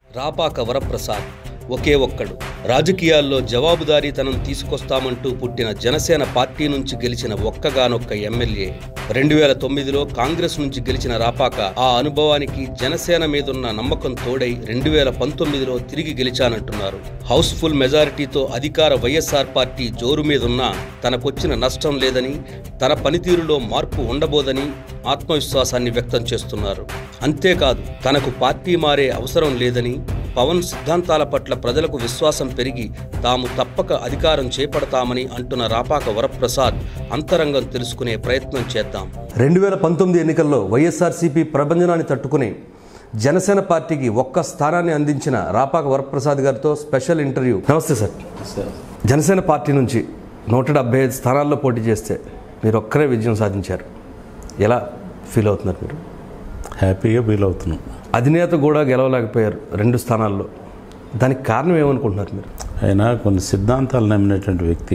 రాపాక వరప్రసాద్ ఒకే ఒక్కడు రాజకీయాల్లో జవాబుదారీతనం తీసుకొస్తామంటూ పుట్టిన జనసేన పార్టీ నుంచి గెలిచిన ఒక్కగానొక్క ఎమ్మెల్యే రెండు వేల తొమ్మిదిలో కాంగ్రెస్ నుంచి గెలిచిన రాపాక ఆ అనుభవానికి జనసేన మీదున్న నమ్మకం తోడై రెండు వేల పంతొమ్మిదిలో తిరిగి గెలిచానంటున్నారు హౌస్ఫుల్ మెజారిటీతో అధికార వైఎస్ఆర్ పార్టీ జోరు మీదున్నా తనకొచ్చిన నష్టం లేదని తన పనితీరులో మార్పు ఉండబోదని ఆత్మవిశ్వాసాన్ని వ్యక్తం చేస్తున్నారు అంతేకాదు తనకు పార్టీ మారే అవసరం లేదని పవన్ సిద్ధాంతాల పట్ల ప్రజలకు విశ్వాసం పెరిగి తాము తప్పక అధికారం చేపడతామని అంటున్న రాపాక వరప్రసాద్ అంతరంగం తెలుసుకునే ప్రయత్నం చేద్దాం రెండు వేల పంతొమ్మిది ఎన్నికల్లో వైఎస్ఆర్సీపీ ప్రభంజనాన్ని తట్టుకుని జనసేన పార్టీకి ఒక్క స్థానాన్ని అందించిన రాపాక వరప్రసాద్ గారితో స్పెషల్ ఇంటర్వ్యూ నమస్తే సార్ జనసేన పార్టీ నుంచి నూట డెబ్బై ఐదు స్థానాల్లో పోటీ చేస్తే మీరు ఒక్కరే విజయం సాధించారు ఎలా ఫీల్ అవుతున్నారు మీరు హ్యాపీగా ఫీల్ అవుతున్నాం అధినేత కూడా గెలవలేకపోయారు రెండు స్థానాల్లో దానికి కారణం ఏమనుకుంటున్నారు మీరు ఆయన కొన్ని సిద్ధాంతాలు నమ్మినటువంటి వ్యక్తి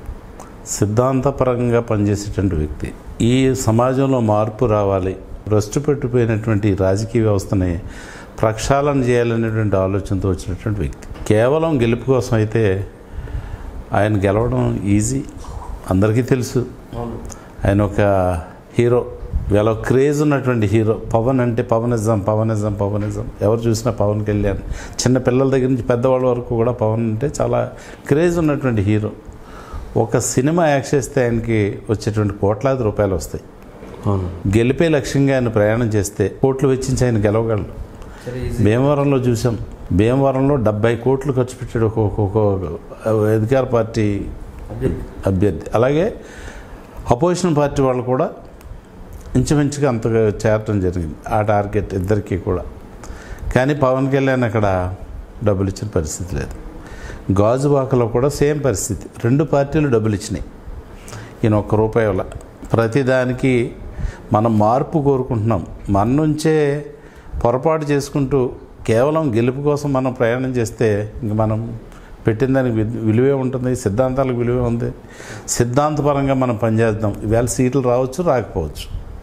సిద్ధాంతపరంగా పనిచేసేటువంటి వ్యక్తి ఈ సమాజంలో మార్పు రావాలి భ్రష్టు పెట్టిపోయినటువంటి ఈ రాజకీయ వ్యవస్థని ప్రక్షాళన చేయాలనేటువంటి ఆలోచనతో వచ్చినటువంటి వ్యక్తి కేవలం గెలుపు కోసం అయితే ఆయన గెలవడం ఈజీ అందరికీ తెలుసు ఆయన ఒక హీరో వీళ్ళ క్రేజ్ ఉన్నటువంటి హీరో పవన్ అంటే పవనిజం పవనిజం పవనిజం ఎవరు చూసినా పవన్ కళ్యాణ్ చిన్న పిల్లల దగ్గర నుంచి పెద్దవాళ్ళ వరకు కూడా పవన్ అంటే చాలా క్రేజ్ ఉన్నటువంటి హీరో ఒక సినిమా యాక్ట్ చేస్తే ఆయనకి వచ్చేటువంటి కోట్లాది రూపాయలు వస్తాయి అవును గెలిపే లక్ష్యంగా ఆయన ప్రయాణం చేస్తే కోట్లు వెచ్చించి ఆయన గెలవగలడు భీమవరంలో చూసాం భీమవరంలో డెబ్బై కోట్లు ఖర్చు పెట్టాడు ఒక్కొక్క ఒక్కొక్క అధికార పార్టీ అభ్యర్థి అలాగే అపోజిషన్ పార్టీ వాళ్ళు కూడా ఇంచుమించుగా అంతగా చేరటం జరిగింది ఆ టార్గెట్ ఇద్దరికీ కూడా కానీ పవన్ కళ్యాణ్ అక్కడ డబ్బులు ఇచ్చిన పరిస్థితి లేదు గాజువాకలో కూడా సేమ్ పరిస్థితి రెండు పార్టీలు డబ్బులు ఇచ్చినాయి ఈయన ఒక్క రూపాయి వల్ల ప్రతిదానికి మనం మార్పు కోరుకుంటున్నాం మన నుంచే పొరపాటు చేసుకుంటూ కేవలం గెలుపు కోసం మనం ప్రయాణం చేస్తే ఇంక మనం పెట్టిన దానికి వి- విలువే ఉంటుంది సిద్ధాంతాలకు విలువే ఉంది సిద్ధాంతపరంగా మనం పనిచేద్దాం ఇవాళ సీట్లు రావచ్చు రాకపోవచ్చు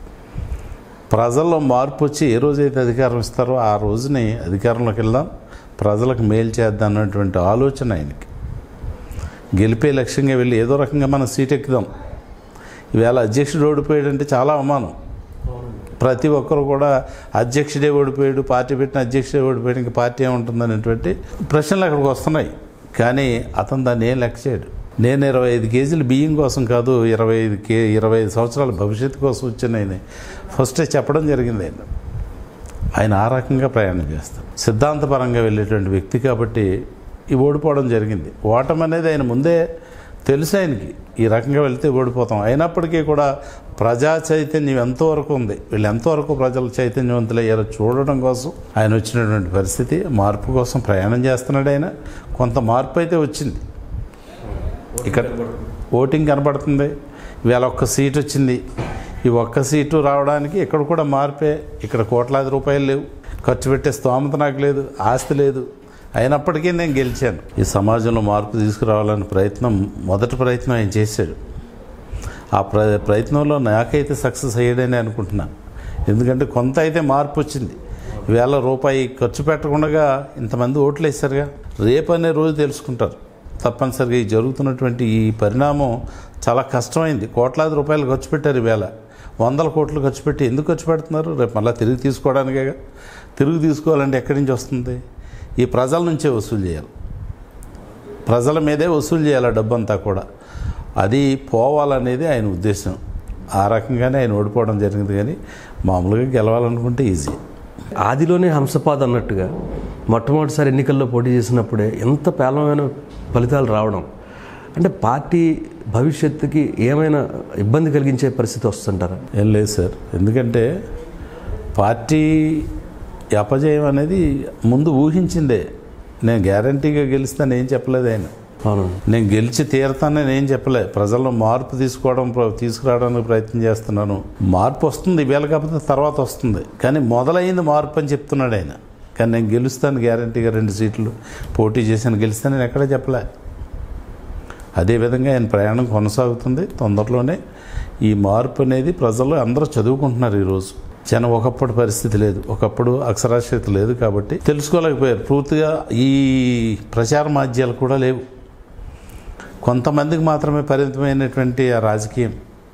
ప్రజల్లో మార్పు వచ్చి ఏ రోజైతే అధికారం ఇస్తారో ఆ రోజుని అధికారంలోకి వెళ్దాం ప్రజలకు మేలు చేద్దాం అన్నటువంటి ఆలోచన ఆయనకి గెలిపే లక్ష్యంగా వెళ్ళి ఏదో రకంగా మనం సీట్ ఎక్కుదాం ఈవేళ అధ్యక్షుడు ఓడిపోయాడంటే చాలా అవమానం ప్రతి ఒక్కరు కూడా అధ్యక్షుడే ఓడిపోయాడు పార్టీ పెట్టిన అధ్యక్షుడే ఓడిపోయాడు ఇంకా పార్టీ ఏముంటుంది అనేటువంటి ప్రశ్నలు అక్కడికి వస్తున్నాయి కానీ అతను దాన్ని ఏం లెక్క చేయడు నేను ఇరవై ఐదు కేజీలు బియ్యం కోసం కాదు ఇరవై ఐదు కే ఇరవై ఐదు సంవత్సరాల భవిష్యత్తు కోసం వచ్చిన ఆయన ఫస్టే చెప్పడం జరిగింది ఆయన ఆయన ఆ రకంగా ప్రయాణం చేస్తాడు సిద్ధాంతపరంగా వెళ్ళేటువంటి వ్యక్తి కాబట్టి ఈ ఓడిపోవడం జరిగింది ఓటమి అనేది ఆయన ముందే తెలుసు ఆయనకి ఈ రకంగా వెళ్తే ఓడిపోతాం అయినప్పటికీ కూడా ప్రజా చైతన్యం ఎంతవరకు ఉంది వీళ్ళు ఎంతవరకు ప్రజలు చైతన్యవంతులయ్యారో చూడడం కోసం ఆయన వచ్చినటువంటి పరిస్థితి మార్పు కోసం ప్రయాణం చేస్తున్నాడు ఆయన కొంత మార్పు అయితే వచ్చింది ఇక్కడ ఓటింగ్ కనబడుతుంది ఇవాళ ఒక్క సీట్ వచ్చింది ఈ ఒక్క సీటు రావడానికి ఇక్కడ కూడా మార్పే ఇక్కడ కోట్లాది రూపాయలు లేవు ఖర్చు పెట్టే స్తోమత నాకు లేదు ఆస్తి లేదు అయినప్పటికీ నేను గెలిచాను ఈ సమాజంలో మార్పు తీసుకురావాలనే ప్రయత్నం మొదటి ప్రయత్నం ఆయన చేశాడు ఆ ప్ర ప్రయత్నంలో నాకైతే సక్సెస్ అయ్యాడని అనుకుంటున్నాను ఎందుకంటే కొంత అయితే మార్పు వచ్చింది వేల రూపాయి ఖర్చు పెట్టకుండా ఇంతమంది ఓట్లు వేశారుగా రేపు అనే రోజు తెలుసుకుంటారు తప్పనిసరిగా ఈ జరుగుతున్నటువంటి ఈ పరిణామం చాలా కష్టమైంది కోట్లాది రూపాయలు ఖర్చు పెట్టారు ఈవేళ వందల కోట్లు ఖర్చు పెట్టి ఎందుకు ఖర్చు పెడుతున్నారు రేపు మళ్ళీ తిరిగి తీసుకోవడానికే తిరిగి తీసుకోవాలంటే ఎక్కడి నుంచి వస్తుంది ఈ ప్రజల నుంచే వసూలు చేయాలి ప్రజల మీదే వసూలు చేయాలి ఆ డబ్బంతా కూడా అది పోవాలనేది ఆయన ఉద్దేశం ఆ రకంగానే ఆయన ఓడిపోవడం జరిగింది కానీ మామూలుగా గెలవాలనుకుంటే ఈజీ ఆదిలోనే హంసపాద్ అన్నట్టుగా మొట్టమొదటిసారి ఎన్నికల్లో పోటీ చేసినప్పుడే ఎంత పేలవమైన ఫలితాలు రావడం అంటే పార్టీ భవిష్యత్తుకి ఏమైనా ఇబ్బంది కలిగించే పరిస్థితి వస్తుంటారా ఏం లేదు సార్ ఎందుకంటే పార్టీ అపజయం అనేది ముందు ఊహించిందే నేను గ్యారంటీగా గెలుస్తాను ఏం చెప్పలేదు ఆయన అవును నేను గెలిచి తీరతానని ఏం చెప్పలే ప్రజల్లో మార్పు తీసుకోవడం ప్ర- తీసుకురావడానికి ప్రయత్నం చేస్తున్నాను మార్పు వస్తుంది ఇవాళ కాకపోతే తర్వాత వస్తుంది కానీ మొదలైంది మార్పు అని చెప్తున్నాడు ఆయన కానీ నేను గెలుస్తాను గ్యారంటీగా రెండు సీట్లు పోటీ చేశాను గెలుస్తాను నేను ఎక్కడా చెప్పలే అదేవిధంగా ఆయన ప్రయాణం కొనసాగుతుంది తొందరలోనే ఈ మార్పు అనేది ప్రజలు అందరూ చదువుకుంటున్నారు ఈరోజు జనం ఒకప్పుడు పరిస్థితి లేదు ఒకప్పుడు అక్షరాస్యత లేదు కాబట్టి తెలుసుకోలేకపోయారు పూర్తిగా ఈ ప్రచార మాధ్యాలు కూడా లేవు కొంతమందికి మాత్రమే పరిమితమైనటువంటి ఆ రాజకీయం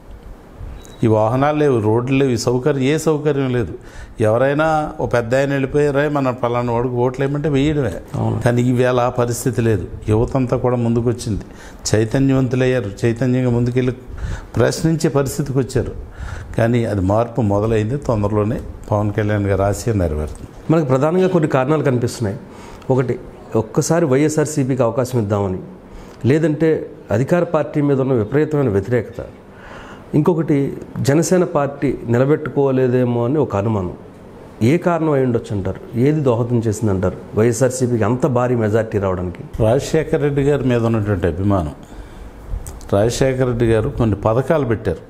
ఈ వాహనాలు లేవు రోడ్లు లేవు ఈ సౌకర్యం ఏ సౌకర్యం లేదు ఎవరైనా ఓ పెద్ద ఆయన వెళ్ళిపోయారే మన పలానా వాడికి ఓట్లు వేయమంటే వేయడమే కానీ ఈవేళ ఆ పరిస్థితి లేదు యువతంతా కూడా ముందుకు వచ్చింది చైతన్యవంతులయ్యారు చైతన్యంగా ముందుకెళ్ళి ప్రశ్నించే పరిస్థితికి వచ్చారు కానీ అది మార్పు మొదలైంది తొందరలోనే పవన్ కళ్యాణ్ గారు ఆశయం నెరవేరుతుంది మనకు ప్రధానంగా కొన్ని కారణాలు కనిపిస్తున్నాయి ఒకటి ఒక్కసారి వైఎస్ఆర్సీపీకి అవకాశం ఇద్దామని లేదంటే అధికార పార్టీ మీద ఉన్న విపరీతమైన వ్యతిరేకత ఇంకొకటి జనసేన పార్టీ నిలబెట్టుకోలేదేమో అని ఒక అనుమానం ఏ కారణం అయి ఉండొచ్చు అంటారు ఏది దోహదం చేసిందంటారు వైఎస్ఆర్సీపీకి అంత భారీ మెజార్టీ రావడానికి రాజశేఖర రెడ్డి గారి మీద ఉన్నటువంటి అభిమానం రాజశేఖర రెడ్డి గారు కొన్ని పథకాలు పెట్టారు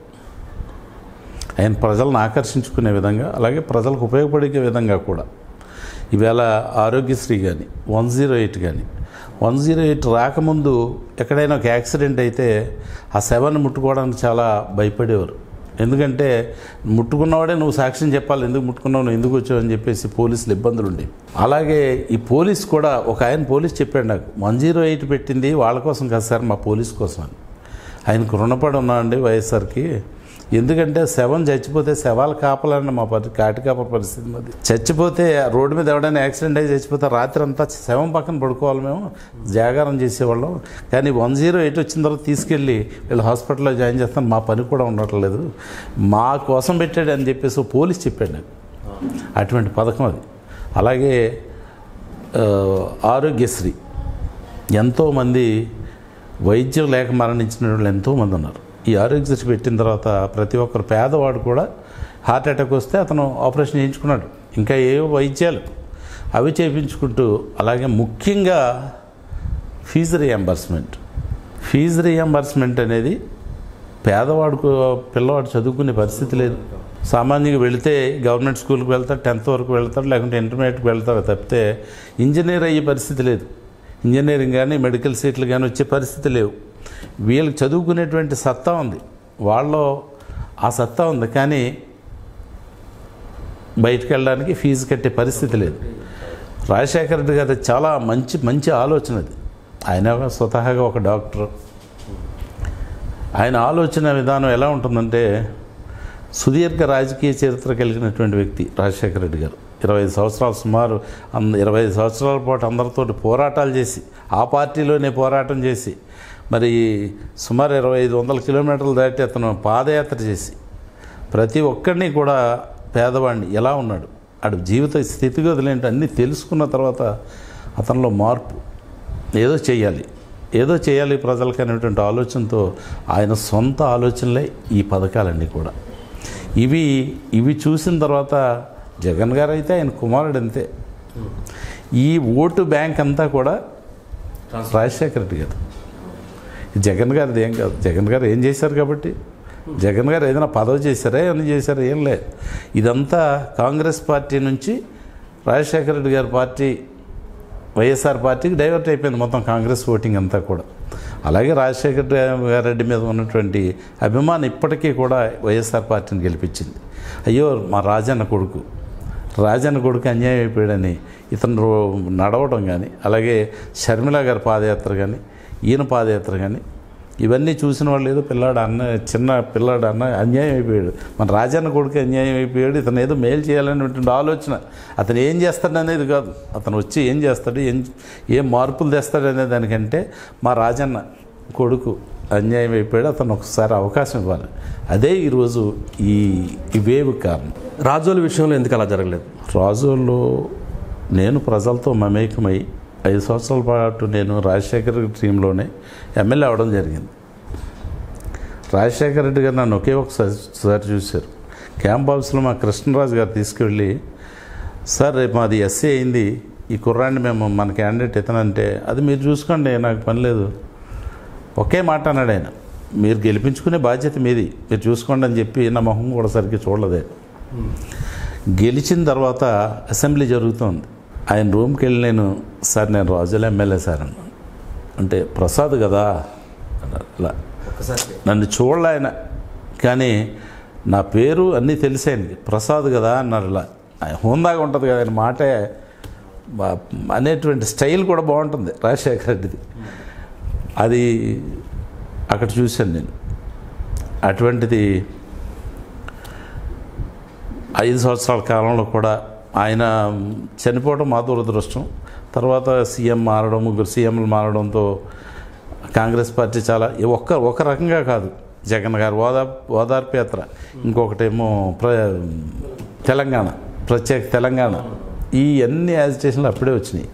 ఆయన ప్రజలను ఆకర్షించుకునే విధంగా అలాగే ప్రజలకు ఉపయోగపడే విధంగా కూడా ఈవేళ ఆరోగ్యశ్రీ కానీ వన్ జీరో ఎయిట్ కానీ వన్ జీరో ఎయిట్ రాకముందు ఎక్కడైనా ఒక యాక్సిడెంట్ అయితే ఆ శవాన్ని ముట్టుకోవడానికి చాలా భయపడేవారు ఎందుకంటే ముట్టుకున్నవాడే నువ్వు సాక్ష్యం చెప్పాలి ఎందుకు ముట్టుకున్నావు నువ్వు ఎందుకు వచ్చావు అని చెప్పేసి పోలీసులు ఇబ్బందులు ఉండేవి అలాగే ఈ పోలీస్ కూడా ఒక ఆయన పోలీస్ చెప్పాడు నాకు వన్ జీరో ఎయిట్ పెట్టింది వాళ్ళ కోసం కాదు సార్ మా పోలీస్ కోసం అని ఆయనకు రుణపడి ఉన్నామండి వైఎస్ఆర్కి ఎందుకంటే శవం చచ్చిపోతే శవాలు కాపాలండి మా పరి కాటి కాపల పరిస్థితి మాది చచ్చిపోతే రోడ్డు మీద ఎవడైనా యాక్సిడెంట్ అయ్యి చచ్చిపోతే రాత్రి అంతా శవం పక్కన పడుకోవాలి మేము జాగారం చేసేవాళ్ళం కానీ వన్ జీరో ఎయిట్ వచ్చిన తర్వాత తీసుకెళ్ళి వీళ్ళు హాస్పిటల్లో జాయిన్ చేస్తాను మా పని కూడా ఉండట్లేదు మా కోసం పెట్టాడు అని చెప్పేసి ఓ పోలీస్ చెప్పాడు నాకు అటువంటి పథకం అది అలాగే ఆ, ఆరోగ్యశ్రీ ఎంతోమంది వైద్యం లేక మరణించిన వాళ్ళు ఎంతోమంది ఉన్నారు ఈ ఆరోగ్యశ్రీ పెట్టిన తర్వాత ప్రతి ఒక్కరు పేదవాడు కూడా హార్ట్ అటాక్ వస్తే అతను ఆపరేషన్ చేయించుకున్నాడు ఇంకా ఏ వైద్యాలు అవి చేయించుకుంటూ అలాగే ముఖ్యంగా ఫీజు రియంబర్స్మెంట్ ఫీజు రియంబర్స్మెంట్ అనేది పేదవాడుకు పిల్లవాడు చదువుకునే పరిస్థితి లేదు సామాన్యంగా వెళితే గవర్నమెంట్ స్కూల్కి వెళ్తాడు టెన్త్ వరకు వెళ్తాడు లేకుంటే ఇంటర్మీడియట్కి వెళ్తాడు తప్పితే ఇంజనీర్ అయ్యే పరిస్థితి లేదు ఇంజనీరింగ్ కానీ మెడికల్ సీట్లు కానీ వచ్చే పరిస్థితి లేవు వీళ్ళకి చదువుకునేటువంటి సత్తా ఉంది వాళ్ళలో ఆ సత్తా ఉంది కానీ బయటికి వెళ్ళడానికి ఫీజు కట్టే పరిస్థితి లేదు రాజశేఖర రెడ్డి గారి చాలా మంచి మంచి ఆలోచన అది ఆయన స్వతహాగా ఒక డాక్టర్ ఆయన ఆలోచన విధానం ఎలా ఉంటుందంటే సుదీర్ఘ రాజకీయ చరిత్ర కలిగినటువంటి వ్యక్తి రాజశేఖర రెడ్డి గారు ఇరవై ఐదు సంవత్సరాలు సుమారు అంద ఇరవై ఐదు సంవత్సరాల పాటు అందరితోటి పోరాటాలు చేసి ఆ పార్టీలోనే పోరాటం చేసి మరి సుమారు ఇరవై ఐదు వందల కిలోమీటర్లు దాటి అతను పాదయాత్ర చేసి ప్రతి ఒక్కరిని కూడా పేదవాడిని ఎలా ఉన్నాడు ఆడు జీవిత స్థితిగతులు ఏంటి అన్నీ తెలుసుకున్న తర్వాత అతనిలో మార్పు ఏదో చేయాలి ఏదో చేయాలి ప్రజలకు అనేటువంటి ఆలోచనతో ఆయన సొంత ఆలోచనలే ఈ పథకాలన్నీ కూడా ఇవి ఇవి చూసిన తర్వాత జగన్ గారు అయితే ఆయన కుమారుడు అంతే ఈ ఓటు బ్యాంక్ అంతా కూడా రాజశేఖర రెడ్డి గారు ఈ జగన్ గారిది ఏం కాదు జగన్ గారు ఏం చేశారు కాబట్టి జగన్ గారు ఏదైనా పదవి చేశారా ఏమైనా చేశారా ఏం లేదు ఇదంతా కాంగ్రెస్ పార్టీ నుంచి రాజశేఖర రెడ్డి గారి పార్టీ వైఎస్ఆర్ పార్టీకి డైవర్ట్ అయిపోయింది మొత్తం కాంగ్రెస్ ఓటింగ్ అంతా కూడా అలాగే రాజశేఖర రెడ్డి మీద ఉన్నటువంటి అభిమానం ఇప్పటికీ కూడా వైఎస్ఆర్ పార్టీని గెలిపించింది అయ్యో మా రాజన్న కొడుకు రాజన్న కొడుకు అన్యాయం అయిపోయాడని ఇతను రో- నడవడం కానీ అలాగే షర్మిల గారి పాదయాత్ర కానీ ఈయన పాదయాత్ర కానీ ఇవన్నీ చూసిన వాళ్ళు ఏదో పిల్లాడు అన్న చిన్న పిల్లాడు అన్న అన్యాయం అయిపోయాడు మన రాజన్న కొడుకు అన్యాయం అయిపోయాడు ఇతను ఏదో మేలు చేయాలనేటువంటి ఆలోచన అతను ఏం చేస్తాడు అనేది కాదు అతను వచ్చి ఏం చేస్తాడు ఏం ఏం మార్పులు తెస్తాడు అనే దానికంటే మా రాజన్న కొడుకు అన్యాయం అయిపోయాడు అతను ఒకసారి అవకాశం ఇవ్వాలి అదే ఈరోజు ఈ ఈ వేవ్ కారణం రాజోల విషయంలో ఎందుకు అలా జరగలేదు రాజుల్లో నేను ప్రజలతో మమేకమై ఐదు సంవత్సరాల పాటు నేను రాజశేఖర్ టీంలోనే ఎమ్మెల్యే అవడం జరిగింది రాజశేఖర రెడ్డి గారు నన్ను ఒకే ఒకసారి సారి చూశారు క్యాంప్ ఆఫీస్లో మా కృష్ణరాజు గారు తీసుకెళ్ళి సార్ రేపు మాది ఎస్సీ అయింది ఈ కుర్రాన్ని మేము మన క్యాండిడేట్ ఇతనంటే అది మీరు చూసుకోండి నాకు పని లేదు ఒకే మాట అన్నాడు ఆయన మీరు గెలిపించుకునే బాధ్యత మీది మీరు చూసుకోండి అని చెప్పి నా మొహం కూడా సరిగ్గా చూడలేదే గెలిచిన తర్వాత అసెంబ్లీ జరుగుతోంది ఆయన రూమ్కి వెళ్ళి నేను సార్ నేను రాజుల ఎమ్మెల్యే సార్ అన్నా అంటే ప్రసాద్ కదా అన్నారు. ఇలా నన్ను చూడలే ఆయన కానీ నా పేరు అన్నీ తెలిసాయండి ప్రసాద్ కదా అన్నారు ఇలా ఆయన హోందాగా ఉంటుంది కదా ఆయన మాటే బా- అనేటువంటి స్టైల్ కూడా బాగుంటుంది రాజశేఖర రెడ్డిది అది అక్కడ చూశాను నేను అటువంటిది ఐదు సంవత్సరాల కాలంలో కూడా ఆయన చనిపోవడం మా దురదృష్టం తర్వాత సీఎం మారడం ముగ్గురు సీఎంలు మారడంతో కాంగ్రెస్ పార్టీ చాలా ఒక్క ఒక రకంగా కాదు జగన్ గారు ఓదా ఓదార్పు యాత్ర ఇంకొకటేమో ప్ర తెలంగాణ ప్రత్యేక తెలంగాణ ఈ అన్ని యాజిటేషన్లు అప్పుడే వచ్చినాయి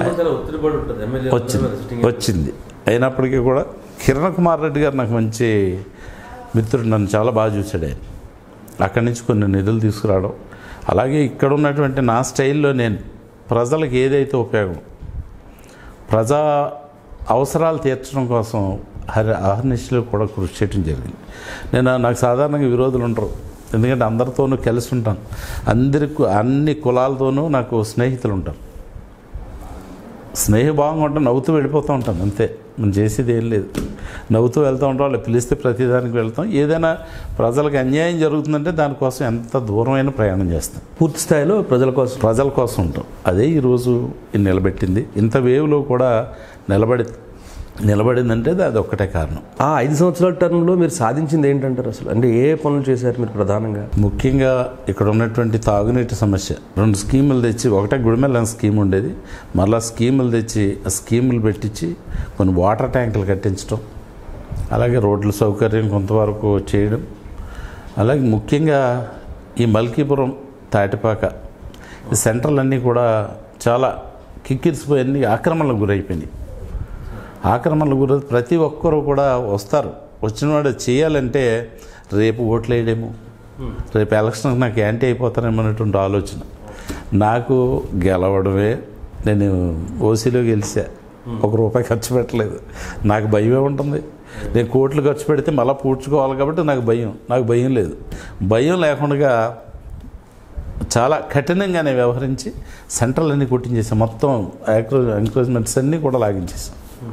వచ్చింది వచ్చింది అయినప్పటికీ కూడా కిరణ్ కుమార్ రెడ్డి గారు నాకు మంచి మిత్రుడు నన్ను చాలా బాగా చూశాడు ఆయన అక్కడి నుంచి కొన్ని నిధులు తీసుకురావడం అలాగే ఇక్కడ ఉన్నటువంటి నా స్టైల్లో నేను ప్రజలకు ఏదైతే ఉపయోగం ప్రజా అవసరాలు తీర్చడం కోసం హరి అహర్నిశలు కూడా కృషి చేయడం జరిగింది నేను నాకు సాధారణంగా విరోధులు ఉండరు ఎందుకంటే అందరితోనూ కలిసి ఉంటాను అందరికి అన్ని కులాలతోనూ నాకు స్నేహితులు ఉంటారు స్నేహభావంగా ఉంటాం నవ్వుతూ వెళ్ళిపోతూ ఉంటాను అంతే మనం చేసేది ఏం లేదు నవ్వుతూ వెళ్తూ ఉంటాం వాళ్ళు పిలిస్తే ప్రతిదానికి వెళ్తాం ఏదైనా ప్రజలకు అన్యాయం జరుగుతుందంటే దానికోసం ఎంత దూరమైన ప్రయాణం చేస్తాం పూర్తి స్థాయిలో ప్రజల కోసం ప్రజల కోసం ఉంటాం అదే ఈరోజు ఇది నిలబెట్టింది ఇంత వేవ్లో కూడా నిలబడి నిలబడిందంటే అది ఒక్కటే కారణం ఆ ఐదు సంవత్సరాల టర్మ్లో మీరు సాధించింది ఏంటంటారు అసలు అంటే ఏ పనులు చేశారు మీరు ప్రధానంగా ముఖ్యంగా ఇక్కడ ఉన్నటువంటి తాగునీటి సమస్య రెండు స్కీములు తెచ్చి ఒకటే గుడిమెల్ల స్కీమ్ ఉండేది మళ్ళా స్కీములు తెచ్చి ఆ స్కీములు పెట్టించి కొన్ని వాటర్ ట్యాంకులు కట్టించడం అలాగే రోడ్ల సౌకర్యం కొంతవరకు చేయడం అలాగే ముఖ్యంగా ఈ మల్కీపురం తాటిపాక ఈ సెంటర్లు అన్నీ కూడా చాలా కిక్కిరిసిపోయి అన్ని ఆక్రమణలకు గురైపోయినాయి ఆక్రమణలకు గురై ప్రతి ఒక్కరూ కూడా వస్తారు వచ్చిన వాడు చేయాలంటే రేపు ఓట్లు వేయడేమో రేపు ఎలక్షన్కి నాకు యాంటీ అయిపోతానేమో అనేటువంటి ఆలోచన నాకు గెలవడమే నేను ఓసీలో గెలిచా ఒక రూపాయి ఖర్చు పెట్టలేదు నాకు భయమే ఉంటుంది నేను కోట్లు ఖర్చు పెడితే మళ్ళీ పూడ్చుకోవాలి కాబట్టి నాకు భయం నాకు భయం లేదు భయం లేకుండా చాలా కఠినంగానే వ్యవహరించి సెంట్రల్ అన్ని కొట్టించేసాం మొత్తం ఎంక్రో ఎంక్రోచ్మెంట్స్ అన్నీ కూడా లాగించేసాం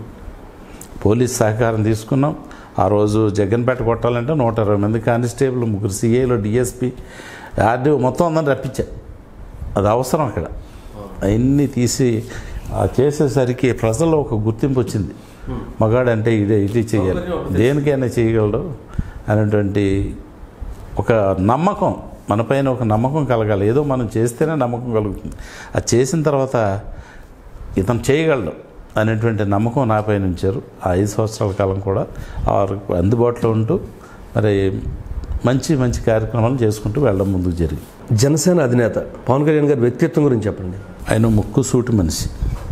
పోలీస్ సహకారం తీసుకున్నాం ఆ రోజు జగన్పేట కొట్టాలంటే నూట ఇరవై మంది కానిస్టేబుల్ ముగ్గురు సిఐలు డిఎస్పి ఆర్డీఓ మొత్తం అందరం రప్పించా అది అవసరం అక్కడ అవన్నీ తీసి ఆ చేసేసరికి ప్రజల్లో ఒక గుర్తింపు వచ్చింది మగాడు అంటే ఇదే ఇది చేయాలి దేనికైనా చేయగలడు అనేటువంటి ఒక నమ్మకం మనపైన ఒక నమ్మకం కలగాలి ఏదో మనం చేస్తేనే నమ్మకం కలుగుతుంది అది చేసిన తర్వాత ఇతను చేయగలడు అనేటువంటి నమ్మకం నాపైన ఉంచారు ఆ ఐదు సంవత్సరాల కాలం కూడా వారికి అందుబాటులో ఉంటూ మరి మంచి మంచి కార్యక్రమాలు చేసుకుంటూ వెళ్ళడం ముందుకు జరిగింది జనసేన అధినేత పవన్ కళ్యాణ్ గారి వ్యక్తిత్వం గురించి చెప్పండి ఆయన ముక్కు సూటి మనిషి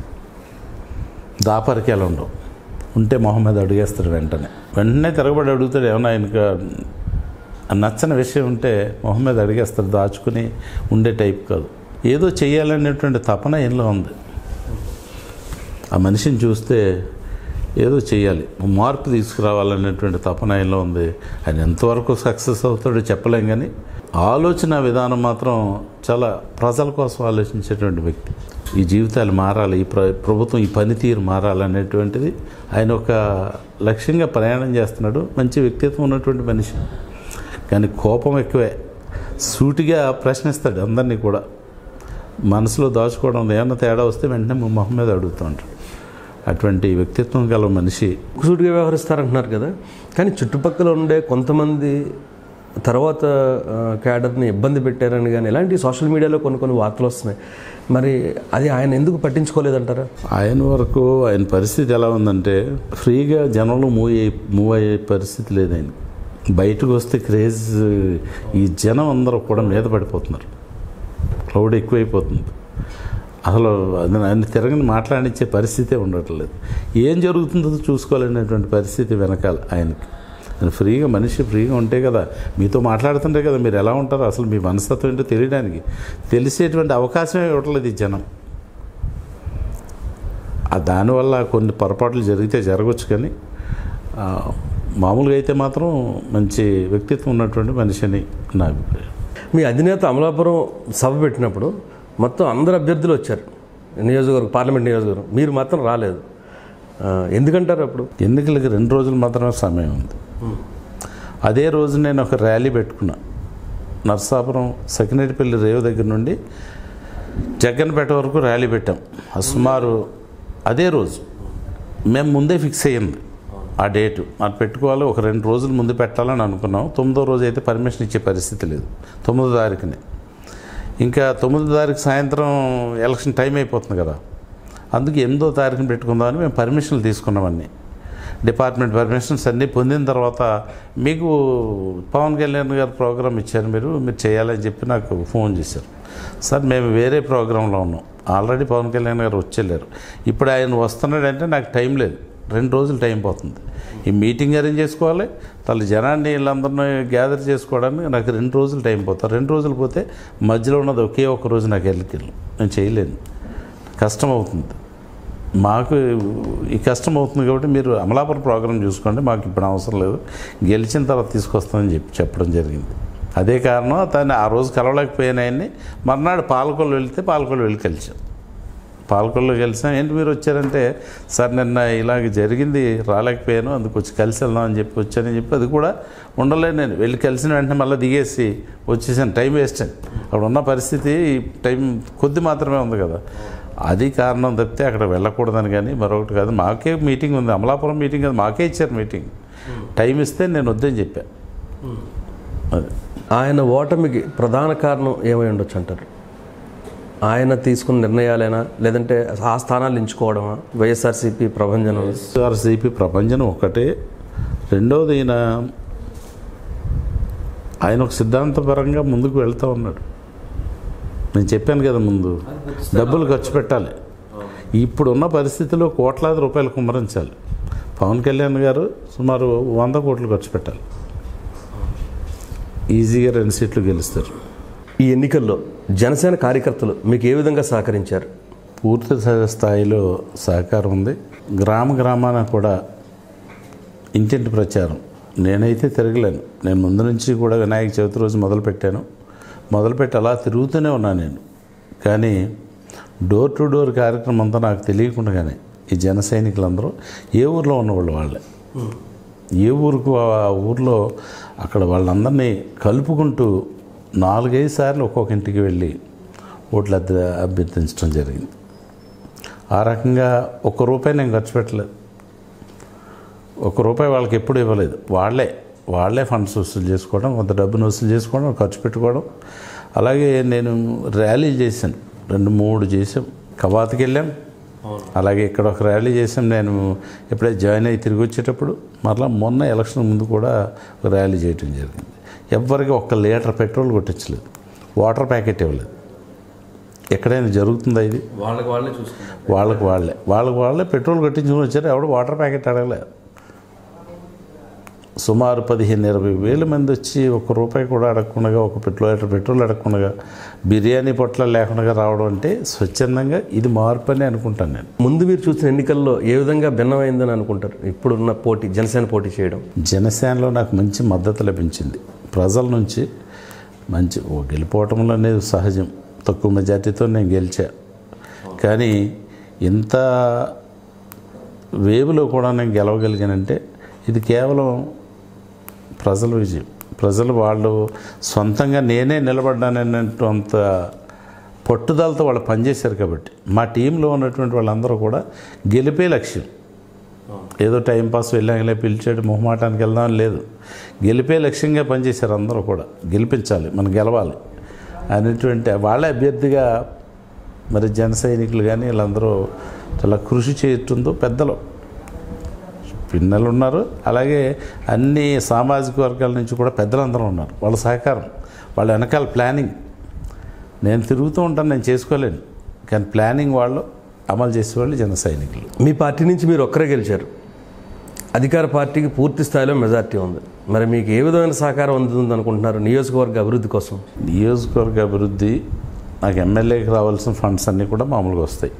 దాపరికాలు ఉండవు ఉంటే మొహం మీద అడిగేస్తాడు వెంటనే వెంటనే తిరగబడి అడుగుతాడు ఏమన్నా ఆయనకు నచ్చని విషయం ఉంటే మొహం మీద అడిగేస్తాడు దాచుకుని ఉండే టైప్ కాదు ఏదో చేయాలనేటువంటి తపన ఆయనలో ఉంది ఆ మనిషిని చూస్తే ఏదో చేయాలి మార్పు తీసుకురావాలనేటువంటి తపన ఆయనలో ఉంది ఆయన ఎంతవరకు సక్సెస్ అవుతాడో చెప్పలేం కానీ ఆలోచన విధానం మాత్రం చాలా ప్రజల కోసం ఆలోచించేటువంటి వ్యక్తి ఈ జీవితాలు మారాలి ఈ ప్ర ప్రభుత్వం ఈ పనితీరు మారాలనేటువంటిది ఆయన ఒక లక్ష్యంగా ప్రయాణం చేస్తున్నాడు మంచి వ్యక్తిత్వం ఉన్నటువంటి మనిషి కానీ కోపం ఎక్కువే సూటిగా ప్రశ్నిస్తాడు అందరినీ కూడా మనసులో దాచుకోవడం ఏమన్నా తేడా వస్తే వెంటనే మా మొహం మీద అడుగుతూ ఉంటాడు అటువంటి వ్యక్తిత్వం గల మనిషి సూటిగా వ్యవహరిస్తారంటున్నారు కదా కానీ చుట్టుపక్కల ఉండే కొంతమంది తర్వాత ఆ, క్యాడర్ని ఇబ్బంది పెట్టారని కానీ ఇలాంటి సోషల్ మీడియాలో కొన్ని కొన్ని వార్తలు వస్తున్నాయి మరి అది ఆయన ఎందుకు పట్టించుకోలేదంటారా ఆయన వరకు ఆయన పరిస్థితి ఎలా ఉందంటే ఫ్రీగా జనంలో మూవ్ అయ్యే మూవ్ అయ్యే పరిస్థితి లేదు ఆయన బయటకు వస్తే క్రేజ్ ఈ జనం అందరూ కూడా మీద పడిపోతున్నారు క్రౌడ్ ఎక్కువైపోతుంది అసలు అది ఆయన తిరగని మాట్లాడించే పరిస్థితే ఉండట్లేదు ఏం జరుగుతుందో చూసుకోవాలనేటువంటి పరిస్థితి వెనకాల ఆయనకి ఆయన ఫ్రీగా మనిషి ఫ్రీగా ఉంటే కదా మీతో మాట్లాడుతుంటే కదా మీరు ఎలా ఉంటారో అసలు మీ మనస్తత్వం ఏంటో తెలియడానికి తెలిసేటువంటి అవకాశమే ఇవ్వట్లేదు ఈ జనం ఆ దానివల్ల కొన్ని పొరపాట్లు జరిగితే జరగవచ్చు కానీ ఆ, మామూలుగా అయితే మాత్రం మంచి వ్యక్తిత్వం ఉన్నటువంటి మనిషి అని నా అభిప్రాయం మీ అధినేత అమలాపురం సభ పెట్టినప్పుడు మొత్తం అందరు అభ్యర్థులు వచ్చారు నియోజకవర్గం పార్లమెంట్ నియోజకవర్గం మీరు మాత్రం రాలేదు ఆ, ఎందుకంటారు అప్పుడు ఎన్నికలకి రెండు రోజులు మాత్రమే సమయం ఉంది అదే రోజు నేను ఒక ర్యాలీ పెట్టుకున్నా నర్సాపురం సకినేటిపల్లి రేవు దగ్గర నుండి జగ్గన్పేట వరకు ర్యాలీ పెట్టాం ఆ సుమారు అదే రోజు మేము ముందే ఫిక్స్ అయ్యింది ఆ డేటు అది పెట్టుకోవాలి ఒక రెండు రోజులు ముందు పెట్టాలని అనుకున్నాం తొమ్మిదో రోజు అయితే పర్మిషన్ ఇచ్చే పరిస్థితి లేదు తొమ్మిదో తారీఖునే ఇంకా తొమ్మిదో తారీఖు సాయంత్రం ఎలక్షన్ టైం అయిపోతుంది కదా అందుకే ఎనిమిదో తారీఖున పెట్టుకుందామని మేము పర్మిషన్లు తీసుకున్నామన్నీ డిపార్ట్మెంట్ పర్మిషన్స్ అన్నీ పొందిన తర్వాత మీకు పవన్ కళ్యాణ్ గారు ప్రోగ్రామ్ ఇచ్చారు మీరు మీరు చేయాలని చెప్పి నాకు ఫోన్ చేశారు సార్ మేము వేరే ప్రోగ్రాంలో ఉన్నాం ఆల్రెడీ పవన్ కళ్యాణ్ గారు వచ్చేళ్ళారు ఇప్పుడు ఆయన వస్తున్నాడంటే నాకు టైం లేదు రెండు రోజులు టైం పోతుంది ఈ మీటింగ్ అరేంజ్ చేసుకోవాలి తల్లి జనాన్ని వీళ్ళందరినీ గ్యాదర్ చేసుకోవడానికి నాకు రెండు రోజులు టైం పోతుంది రెండు రోజులు పోతే మధ్యలో ఉన్నది ఒకే ఒక రోజు నాకు వెళ్ళికెళ్ళి నేను చేయలేను కష్టం అవుతుంది మాకు ఈ కష్టం అవుతుంది కాబట్టి మీరు అమలాపురం ప్రోగ్రాం చూసుకోండి మాకు ఇప్పుడు అవసరం లేదు గెలిచిన తర్వాత తీసుకొస్తామని చెప్పి చెప్పడం జరిగింది అదే కారణం తను ఆ రోజు కలవలేకపోయిన ఆయన్ని మర్నాడు పాలకొల్లు వెళ్తే పాలకొల్లు వెళ్ళి కలిసాం పాలకొల్లు కలిసాం ఏంటి మీరు వచ్చారంటే సార్ నిన్న ఇలాగ జరిగింది రాలేకపోయాను అందుకు వచ్చి కలిసి వెళ్దాం అని చెప్పి వచ్చానని చెప్పి అది కూడా ఉండలేదు నేను వెళ్ళి కలిసిన వెంటనే మళ్ళీ దిగేసి వచ్చేసాను టైం వేస్ట్ అని అక్కడ ఉన్న పరిస్థితి టైం కొద్ది మాత్రమే ఉంది కదా అది కారణం తప్పితే అక్కడ వెళ్ళకూడదని కానీ మరొకటి కాదు మాకే మీటింగ్ ఉంది అమలాపురం మీటింగ్ అది మాకే ఇచ్చారు మీటింగ్ టైం ఇస్తే నేను వద్దని చెప్పా అది ఆయన ఓటమికి ప్రధాన కారణం ఏమై ఉండొచ్చు అంటారు ఆయన తీసుకున్న నిర్ణయాలైనా లేదంటే ఆ స్థానాలు ఎంచుకోవడమా వైఎస్ఆర్సీపీ ప్రభంజనం వైఎస్ఆర్సీపీ ప్రపంచం ఒకటే రెండవది ఈయన ఆయన ఒక సిద్ధాంతపరంగా ముందుకు వెళ్తూ ఉన్నాడు నేను చెప్పాను కదా ముందు డబ్బులు ఖర్చు పెట్టాలి ఇప్పుడున్న పరిస్థితిలో కోట్లాది రూపాయలు కుమ్మరించాలి పవన్ కళ్యాణ్ గారు సుమారు వంద కోట్లు ఖర్చు పెట్టాలి ఈజీగా రెండు సీట్లు గెలుస్తారు ఈ ఎన్నికల్లో జనసేన కార్యకర్తలు మీకు ఏ విధంగా సహకరించారు పూర్తి స్థాయిలో సహకారం ఉంది గ్రామ గ్రామాన కూడా ఇంటింటి ప్రచారం నేనైతే తిరగలేను నేను ముందు నుంచి కూడా వినాయక చవితి రోజు మొదలుపెట్టాను మొదలుపెట్టి అలా తిరుగుతూనే ఉన్నాను నేను కానీ డోర్ టు డోర్ కార్యక్రమం అంతా నాకు తెలియకుండానే ఈ జన సైనికులందరూ ఏ ఊర్లో ఉన్నవాళ్ళు వాళ్ళే ఏ ఊరుకు ఆ ఊర్లో అక్కడ వాళ్ళందరినీ కలుపుకుంటూ నాలుగైదు సార్లు ఒక్కొక్క ఇంటికి వెళ్ళి ఓట్లు అద్దె అభ్యర్థించడం జరిగింది ఆ రకంగా ఒక్క రూపాయి నేను ఖర్చు పెట్టలేదు ఒక్క రూపాయి వాళ్ళకి ఎప్పుడు ఇవ్వలేదు వాళ్ళే వాళ్ళే ఫండ్స్ వసూలు చేసుకోవడం కొంత డబ్బును వసూలు చేసుకోవడం ఖర్చు పెట్టుకోవడం అలాగే నేను ర్యాలీలు చేశాను రెండు మూడు చేసాం కవాతుకి వెళ్ళాం అలాగే ఇక్కడ ఒక ర్యాలీ చేసాం నేను ఎప్పుడైతే జాయిన్ అయ్యి తిరిగి వచ్చేటప్పుడు మరలా మొన్న ఎలక్షన్ ముందు కూడా ఒక ర్యాలీ చేయడం జరిగింది ఎవ్వరికి ఒక్క లీటర్ పెట్రోల్ కొట్టించలేదు వాటర్ ప్యాకెట్ ఇవ్వలేదు ఎక్కడైనా జరుగుతుందా ఇది వాళ్ళకి వాళ్ళే చూసుకుంటారు వాళ్ళకి వాళ్ళే వాళ్ళకి వాళ్ళే పెట్రోల్ కట్టించుకుని వచ్చారు ఎవడు వాటర్ ప్యాకెట్ అడగలే సుమారు పదిహేను ఇరవై వేల మంది వచ్చి ఒక్క రూపాయి కూడా అడగకుండా ఒక పెట్రోల్ లీటర్ పెట్రోల్ అడగకుండా బిర్యానీ పొట్ల లేకుండా రావడం అంటే స్వచ్ఛందంగా ఇది మార్పు అని అనుకుంటాను నేను ముందు మీరు చూసిన ఎన్నికల్లో ఏ విధంగా భిన్నమైందని అనుకుంటారు ఇప్పుడున్న పోటీ జనసేన పోటీ చేయడం జనసేనలో నాకు మంచి మద్దతు లభించింది ప్రజల నుంచి మంచి ఓ గెలిపోవటంలో అనేది సహజం తక్కువ మెజార్టీతో నేను గెలిచా కానీ ఇంత వేవ్లో కూడా నేను గెలవగలిగానంటే ఇది కేవలం ప్రజల విజయం ప్రజలు వాళ్ళు సొంతంగా నేనే నిలబడ్డానన్నటువంటి పట్టుదలతో వాళ్ళు పనిచేశారు కాబట్టి మా టీంలో ఉన్నటువంటి వాళ్ళందరూ కూడా గెలిపే లక్ష్యం ఏదో టైం పాస్ వెళ్ళాంలే పిలిచాడు మొహమాటానికి వెళ్దాం లేదు గెలిపే లక్ష్యంగా పనిచేశారు అందరూ కూడా గెలిపించాలి మనం గెలవాలి అనేటువంటి వాళ్ళే అభ్యర్థిగా మరి జన సైనికులు కానీ వీళ్ళందరూ చాలా కృషి చేస్తుందో పెద్దలు పిన్నలు ఉన్నారు అలాగే అన్ని సామాజిక వర్గాల నుంచి కూడా పెద్దలందరూ ఉన్నారు వాళ్ళ సహకారం వాళ్ళ వెనకాల ప్లానింగ్ నేను తిరుగుతూ ఉంటాను నేను చేసుకోలేను కానీ ప్లానింగ్ వాళ్ళు అమలు చేసేవాళ్ళు జన సైనికులు మీ పార్టీ నుంచి మీరు ఒక్కరే గెలిచారు అధికార పార్టీకి పూర్తి స్థాయిలో మెజార్టీ ఉంది మరి మీకు ఏ విధమైన సహకారం అందుతుంది అనుకుంటున్నారు నియోజకవర్గ అభివృద్ధి కోసం నియోజకవర్గ అభివృద్ధి నాకు ఎమ్మెల్యేకి రావాల్సిన ఫండ్స్ అన్నీ కూడా మామూలుగా వస్తాయి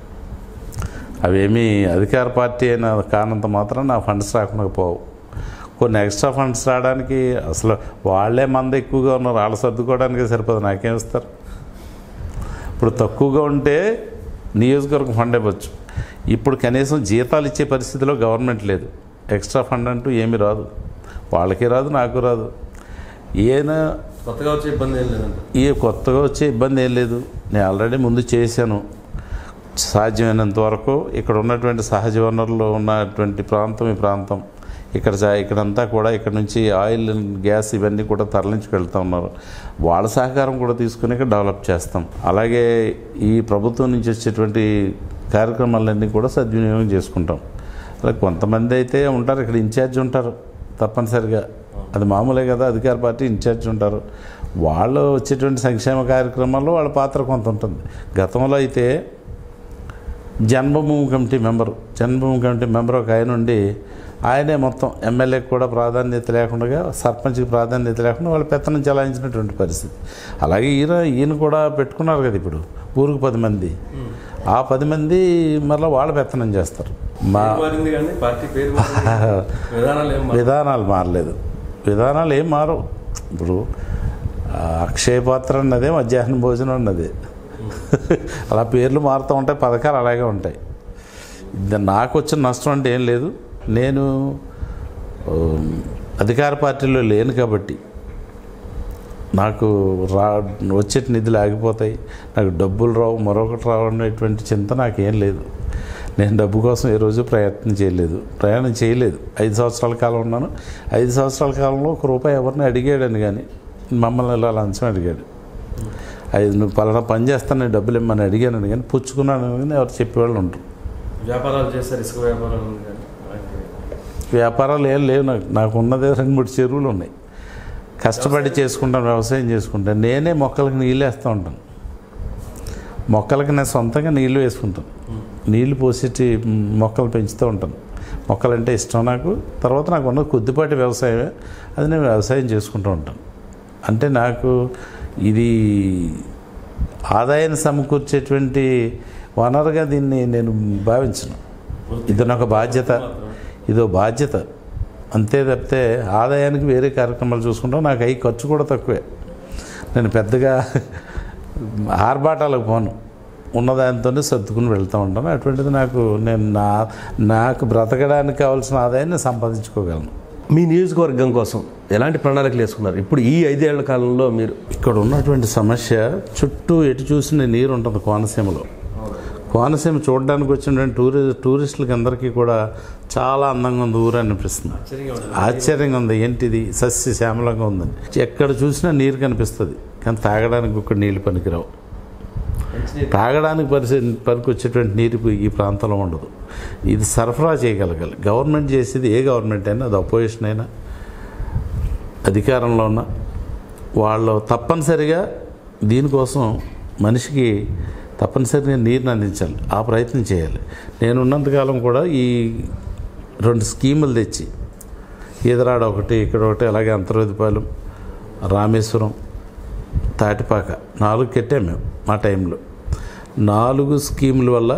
అవేమీ అధికార పార్టీ అయిన కారణంత మాత్రం నా ఫండ్స్ రాకుండా పోవు కొన్ని ఎక్స్ట్రా ఫండ్స్ రావడానికి అసలు వాళ్ళే మంద ఎక్కువగా ఉన్నారు వాళ్ళు సర్దుకోవడానికి సరిపోదు నాకేం ఇస్తారు ఇప్పుడు తక్కువగా ఉంటే నియోజకవర్గం ఫండ్ ఇవ్వచ్చు ఇప్పుడు కనీసం జీతాలు ఇచ్చే పరిస్థితిలో గవర్నమెంట్ లేదు ఎక్స్ట్రా ఫండ్ అంటూ ఏమీ రాదు వాళ్ళకి రాదు నాకు రాదు ఈయన కొత్తగా వచ్చే ఇబ్బంది ఏం లేదంట ఈ కొత్తగా వచ్చే ఇబ్బంది ఏం లేదు నేను ఆల్రెడీ ముందు చేశాను సాధ్యమైనంత వరకు ఇక్కడ ఉన్నటువంటి సహజ వనరులు ఉన్నటువంటి ప్రాంతం ఈ ప్రాంతం ఇక్కడ చా- ఇక్కడంతా కూడా ఇక్కడ నుంచి ఆయిల్ గ్యాస్ ఇవన్నీ కూడా తరలించుకు వెళ్తూ ఉన్నారు వాళ్ళ సహకారం కూడా తీసుకుని ఇక్కడ డెవలప్ చేస్తాం అలాగే ఈ ప్రభుత్వం నుంచి వచ్చేటువంటి కార్యక్రమాలన్నీ కూడా సద్వినియోగం చేసుకుంటాం అలా కొంతమంది అయితే ఉంటారు ఇక్కడ ఇన్ఛార్జ్ ఉంటారు తప్పనిసరిగా అది మామూలే కదా అధికార పార్టీ ఇన్ఛార్జ్ ఉంటారు వాళ్ళు వచ్చేటువంటి సంక్షేమ కార్యక్రమాల్లో వాళ్ళ పాత్ర కొంత ఉంటుంది గతంలో అయితే Janmabhoomi committee member Janmabhoomi committee member ఒక ఆయన ఉండి ఆయనే మొత్తం ఎమ్మెల్యేకి కూడా ప్రాధాన్యత లేకుండా సర్పంచ్కి ప్రాధాన్యత లేకుండా వాళ్ళు పెత్తనం చలాయించినటువంటి పరిస్థితి అలాగే ఈయన ఈయన కూడా పెట్టుకున్నారు కదా ఇప్పుడు ఊరికి పది మంది ఆ పది మంది మళ్ళీ వాళ్ళు పెత్తనం చేస్తారు మా మారింది కానీ పార్టీ పేరు మారింది. విధానాలు ఏం మారలేదు. విధానాలు మారలేదు విధానాలు ఏం మారవు ఇప్పుడు ఆ, అక్షయ పాత్ర అన్నదే మధ్యాహ్నం భోజనం అన్నది అలా పేర్లు మారుతూ ఉంటాయి పథకాలు అలాగే ఉంటాయి ఇది నాకు వచ్చిన నష్టం అంటే ఏం లేదు నేను ఆ, అధికార పార్టీలో లేను కాబట్టి నాకు రా వచ్చే నిధులు ఆగిపోతాయి నాకు డబ్బులు రావు మరొకటి రావు అనేటువంటి చింత నాకేం లేదు నేను డబ్బు కోసం ఏ రోజు ప్రయత్నం చేయలేదు ప్రయాణం చేయలేదు ఐదు సంవత్సరాల కాలం ఉన్నాను ఐదు సంవత్సరాల కాలంలో ఒక రూపాయి ఎవరిని అడిగాడని కానీ మమ్మల్ని ఇలా లంచం అడిగాడు ఐదు నువ్వు పలానా పని చేస్తాను నేను డబ్బులు ఇమ్మని అడిగాను కానీ పుచ్చుకున్నాను కానీ ఎవరు చెప్పేవాళ్ళు ఉంటారు వ్యాపారాలు చేస్తారు ఇసుక వ్యాపారాలు ఉంది కానీ వ్యాపారాలు ఏం లేవు నాకు నాకు ఉన్నదే రెండు మూడు చెరువులు ఉన్నాయి కష్టపడి చేసుకుంటాను వ్యవసాయం చేసుకుంటాను నేనే మొక్కలకు నీళ్ళు వేస్తూ ఉంటాను మొక్కలకి నేను సొంతంగా నీళ్లు వేసుకుంటాను నీళ్లు పోసేటి మొక్కలు పెంచుతూ ఉంటాను మొక్కలంటే ఇష్టం నాకు తర్వాత నాకు ఉన్న కొద్దిపాటి వ్యవసాయమే అది నేను వ్యవసాయం చేసుకుంటూ ఉంటాను అంటే నాకు ఇది ఆదాయాన్ని సమకూర్చేటువంటి వనరుగా దీన్ని నేను భావించను ఇది నాకు బాధ్యత ఇదో బాధ్యత అంతే తప్పితే ఆదాయానికి వేరే కార్యక్రమాలు చూసుకుంటాం నాకు అవి ఖర్చు కూడా తక్కువే నేను పెద్దగా ఆర్భాటాలకు పోను ఉన్నదానితోనే సర్దుకుని వెళ్తూ ఉంటాను అటువంటిది నాకు నేను నా నాకు బ్రతకడానికి కావాల్సిన ఆదాయాన్ని సంపాదించుకోగలను మీ నియోజకవర్గం కోసం ఎలాంటి ప్రణాళికలు వేసుకున్నారు ఇప్పుడు ఈ ఐదేళ్ల కాలంలో మీరు ఇక్కడ ఉన్నటువంటి సమస్య చుట్టూ ఎటు చూసిన నీరు ఉంటుంది కోనసీమలో కోనసీమ చూడడానికి వచ్చినటువంటి టూరి టూరిస్టులకి అందరికీ కూడా చాలా అందంగా ఉంది ఊరు అనిపిస్తుంది ఆశ్చర్యంగా ఉంది ఏంటిది సస్య శ్యామలంగా ఉందని ఎక్కడ చూసినా నీరు కనిపిస్తుంది కానీ తాగడానికి ఒక నీళ్ళు పనికిరావు తాగడానికి పరిస్థితి పనికి వచ్చేటువంటి నీరు ఈ ప్రాంతంలో ఉండదు ఇది సరఫరా చేయగలగాలి గవర్నమెంట్ చేసేది ఏ గవర్నమెంట్ అయినా అది అపోజిషన్ అయినా అధికారంలో ఉన్న వాళ్ళు తప్పనిసరిగా దీనికోసం మనిషికి తప్పనిసరిగా నీరుని అందించాలి ఆ ప్రయత్నం చేయాలి నేను ఉన్నంతకాలం కూడా ఈ రెండు స్కీములు తెచ్చి ఈదరాడ ఒకటి ఇక్కడ ఒకటి అలాగే అంతర్వేదిపాలెం రామేశ్వరం తాటిపాక నాలుగు కట్టాం మేము మా టైంలో నాలుగు స్కీముల వల్ల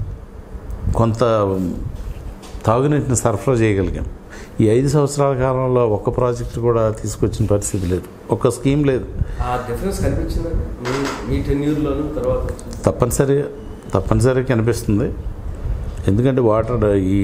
కొంత తాగునీటిని సరఫరా చేయగలిగాం ఈ ఐదు సంవత్సరాల కాలంలో ఒక్క ప్రాజెక్టు కూడా తీసుకొచ్చిన పరిస్థితి లేదు ఒక్క స్కీమ్ లేదు ఆ డిఫరెన్స్ కనిపించిందండి మీ మీ టెన్యూర్లోను తర్వాత వచ్చింది. తప్పనిసరిగా తప్పనిసరిగా కనిపిస్తుంది ఎందుకంటే వాటర్ ఈ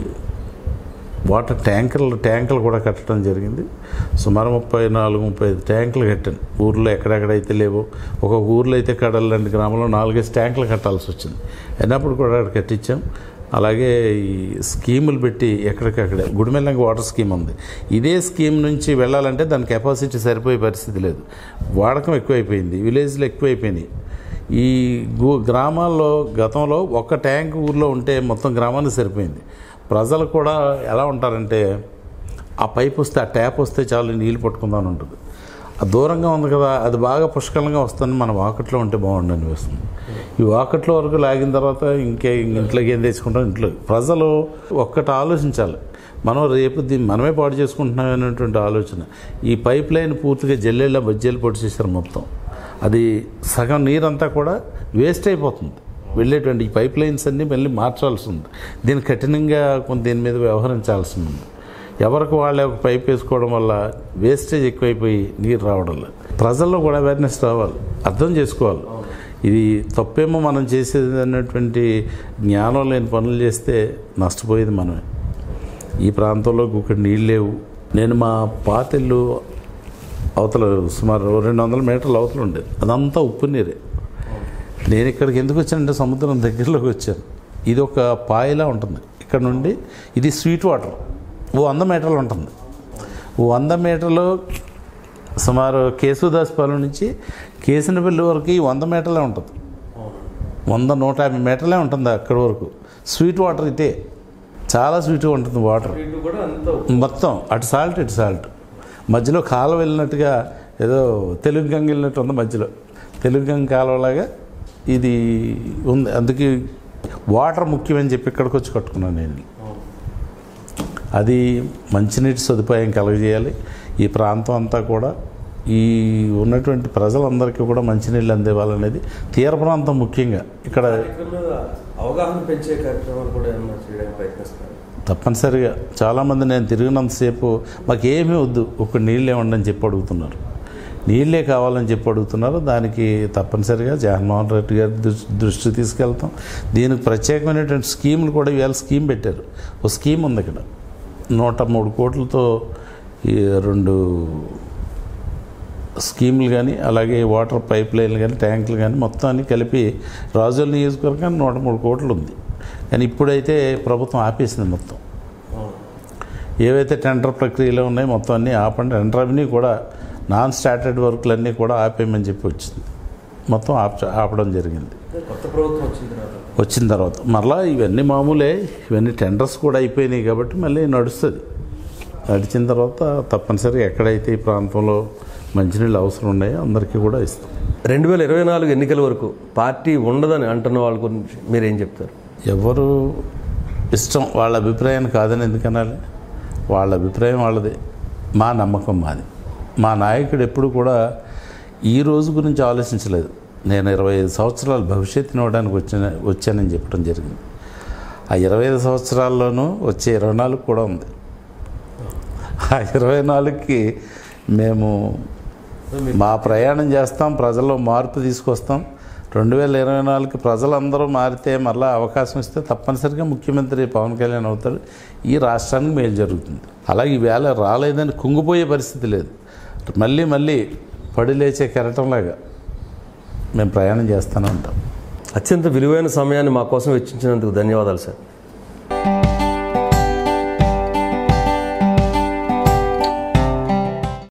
వాటర్ ట్యాంకర్లు ట్యాంకులు కూడా కట్టడం జరిగింది సుమారు ముప్పై నాలుగు ముప్పై ఐదు ట్యాంకులు కట్టాను ఊర్లో ఎక్కడెక్కడైతే లేవో ఒక ఊర్లో అయితే కడల లాంటి గ్రామంలో నాలుగైదు ట్యాంకులు కట్టాల్సి వచ్చింది అయినప్పుడు కూడా అక్కడ కట్టించాం అలాగే ఈ స్కీములు పెట్టి ఎక్కడికక్కడే గుడిమెల్లంగా వాటర్ స్కీమ్ ఉంది ఇదే స్కీమ్ నుంచి వెళ్ళాలంటే దాని కెపాసిటీ సరిపోయే పరిస్థితి లేదు వాడకం ఎక్కువైపోయింది విలేజ్లో ఎక్కువైపోయినాయి ఈ గు గ్రామాల్లో గతంలో ఒక్క ట్యాంక్ ఊర్లో ఉంటే మొత్తం గ్రామానికి సరిపోయింది ప్రజలు కూడా ఎలా ఉంటారంటే ఆ పైప్ వస్తే ఆ ట్యాప్ వస్తే చాలు నీళ్ళు పట్టుకుందామని ఉంటుంది ఆ దూరంగా ఉంది కదా అది బాగా పుష్కలంగా వస్తుంది మన వాకట్లో ఉంటే బాగుండు అనిపిస్తుంది ఈ వాకట్లో వరకు లాగిన తర్వాత ఇంకే ఇంట్లోకి ఏం తెచ్చుకుంటాం ఇంట్లో ప్రజలు ఒక్కటి ఆలోచించాలి మనం రేపు దీన్ని మనమే పాడు చేసుకుంటున్నాం అనేటువంటి ఆలోచన ఈ పైప్ లైన్ పూర్తిగా జల్లెళ్ళ బజ్జీలు పొడి చేశారు మొత్తం అది సగం నీరంతా కూడా వేస్ట్ అయిపోతుంది వెళ్ళేటువంటి ఈ పైప్ లైన్స్ అన్నీ మళ్ళీ మార్చాల్సి ఉంది దీన్ని కఠినంగా కొంత దీని మీద వ్యవహరించాల్సి ఉంది ఎవరికి వాళ్ళే ఒక పైప్ వేసుకోవడం వల్ల వేస్టేజ్ ఎక్కువైపోయి నీరు రావడం లేదు ప్రజల్లో కూడా అవేర్నెస్ రావాలి అర్థం చేసుకోవాలి ఇది తప్పేమో మనం చేసేది అన్నటువంటి జ్ఞానం లేని పనులు చేస్తే నష్టపోయేది మనమే ఈ ప్రాంతంలో ఇక్కడ నీళ్ళు లేవు నేను మా పాతిల్లు అవతల సుమారు రెండు వందల మీటర్ల అవతల ఉండేది అదంతా ఉప్పు నీరే నేను ఇక్కడికి ఎందుకు వచ్చానంటే సముద్రం దగ్గరలోకి వచ్చాను ఇది ఒక పాయలా ఉంటుంది ఇక్కడ నుండి ఇది స్వీట్ వాటర్ ఓ వంద మీటర్లు ఉంటుంది ఓ వంద మీటర్లు సుమారు కేశవదాస్పాలెం నుంచి కేసినపల్లి వరకు ఈ వంద మీటర్లే ఉంటుంది వంద నూట యాభై మీటర్లే ఉంటుంది అక్కడి వరకు స్వీట్ వాటర్ ఇదే చాలా స్వీట్గా ఉంటుంది వాటర్ కూడా అంత మొత్తం అటు సాల్ట్ ఇటు సాల్ట్ మధ్యలో కాలువ వెళ్ళినట్టుగా ఏదో తెలుగు గంగ వెళ్ళినట్టు ఉంది మధ్యలో తెలుగు గంగ కాలువలాగా ఇది ఉంది అందుకే వాటర్ ముఖ్యమని చెప్పి ఇక్కడికి వచ్చి కట్టుకున్నాను నేను అది మంచినీటి సదుపాయం కలగజేయాలి ఈ ప్రాంతం అంతా కూడా ఈ ఉన్నటువంటి ప్రజలందరికీ కూడా మంచినీళ్ళు అందేవాలనేది తీర ప్రాంతం ముఖ్యంగా ఇక్కడ అవగాహన పెంచే కార్యక్రమాలు కూడా ఏమన్నా చేయడానికి ప్రయత్నిస్తున్నారు తప్పనిసరిగా చాలామంది నేను తిరిగినంతసేపు మాకు ఏమీ వద్దు ఒక నీళ్ళే ఉండని చెప్పి అడుగుతున్నారు నీళ్ళే కావాలని చెప్పి అడుగుతున్నారు దానికి తప్పనిసరిగా జగన్మోహన్ రెడ్డి గారి దృష్టి దృష్టి తీసుకెళ్తాం దీనికి ప్రత్యేకమైనటువంటి స్కీములు కూడా ఇవాళ స్కీమ్ పెట్టారు ఒక స్కీమ్ ఉంది ఇక్కడ నూట మూడు కోట్లతో ఈ రెండు స్కీములు కానీ అలాగే వాటర్ పైప్ లైన్లు కానీ ట్యాంకులు కానీ మొత్తం అన్ని కలిపి రాజుల నియోజకవర్గానికి నూట మూడు కోట్లు ఉంది కానీ ఇప్పుడైతే ప్రభుత్వం ఆపేసింది మొత్తం ఏవైతే టెండర్ ప్రక్రియలో ఉన్నాయో మొత్తం అన్నీ ఆపండి టెండర్ అవన్నీ కూడా నాన్ స్టార్టెడ్ వర్క్లన్నీ కూడా ఆపేయమని చెప్పి వచ్చింది మొత్తం ఆప ఆపడం జరిగింది కొత్త ప్రభుత్వం వచ్చిన తర్వాత వచ్చిన తర్వాత మరలా ఇవన్నీ మామూలే ఇవన్నీ టెండర్స్ కూడా అయిపోయినాయి కాబట్టి మళ్ళీ నడుస్తుంది నడిచిన తర్వాత తప్పనిసరిగా ఎక్కడైతే ఈ ప్రాంతంలో మంచినీళ్ళు అవసరం ఉన్నాయో అందరికీ కూడా ఇస్తాం రెండు వేల ఇరవై నాలుగు ఎన్నికల వరకు పార్టీ ఉండదని అంటున్న వాళ్ళ గురించి మీరేం చెప్తారు ఎవరు ఇష్టం వాళ్ళ అభిప్రాయాన్ని కాదని ఎందుకనాలి వాళ్ళ అభిప్రాయం వాళ్ళది మా నమ్మకం మాది మా నాయకుడు ఎప్పుడు కూడా ఈ రోజు గురించి ఆలోచించలేదు నేను ఇరవై ఐదు సంవత్సరాల భవిష్యత్తుని ఇవ్వడానికి వచ్చిన వచ్చానని చెప్పడం జరిగింది ఆ ఇరవై ఐదు సంవత్సరాల్లోనూ వచ్చే ఇరవై నాలుగు కూడా ఉంది ఆ ఇరవై నాలుగుకి మేము మా ప్రయాణం చేస్తాం ప్రజల్లో మార్పు తీసుకొస్తాం రెండు వేల ఇరవై నాలుగుకి ప్రజలందరూ మారితే మళ్ళీ అవకాశం ఇస్తే తప్పనిసరిగా ముఖ్యమంత్రి పవన్ కళ్యాణ్ అవుతాడు ఈ రాష్ట్రానికి మేలు జరుగుతుంది అలాగే ఈవేళ రాలేదని కుంగిపోయే పరిస్థితి లేదు మళ్ళీ మళ్ళీ పడి లేచే కెరటంలాగా మేము ప్రయాణం చేస్తూనే ఉంటాం అత్యంత విలువైన సమయాన్ని మా కోసం వెచ్చించినందుకు ధన్యవాదాలు సార్